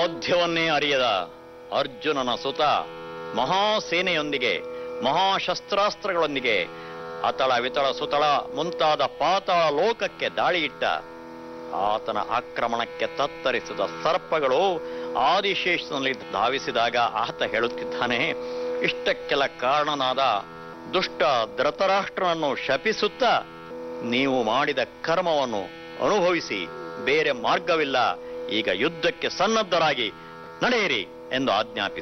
ಔದ್ಧ್ಯವನ್ನೇ ಅರಿಯದ ಅರ್ಜುನನ ಸುತ ಮಹಾಸೇನೆಯೊಂದಿಗೆ ಮಹಾಶಸ್ತ್ರಾಸ್ತ್ರಗಳೊಂದಿಗೆ ಅತಳ ವಿತಳ ಸುತಳ ಮುಂತಾದ ಪಾತಾಳ ಲೋಕಕ್ಕೆ ದಾಳಿಯಿಟ್ಟ ಆತನ ಆಕ್ರಮಣಕ್ಕೆ ತತ್ತರಿಸಿದ ಸರ್ಪಗಳು ಆದಿಶೇಷನಲ್ಲಿ ಧಾವಿಸಿದಾಗ ಆತ ಹೇಳುತ್ತಿದ್ದಾನೆ ಇಷ್ಟಕ್ಕೆಲ್ಲ ಕಾರಣನಾದ ದುಷ್ಟ ಧೃತರಾಷ್ಟ್ರನನ್ನು ಶಪಿಸುತ್ತಾ ನೀವು ಮಾಡಿದ ಕರ್ಮವನ್ನು ಅನುಭವಿಸಿ ಬೇರೆ ಮಾರ್ಗವಿಲ್ಲ ಈಗ ಯುದ್ಧಕ್ಕೆ ಸನ್ನದ್ಧರಾಗಿ ನಡೆಯಿರಿ ಎಂದು ಆಜ್ಞಾಪಿಸಿ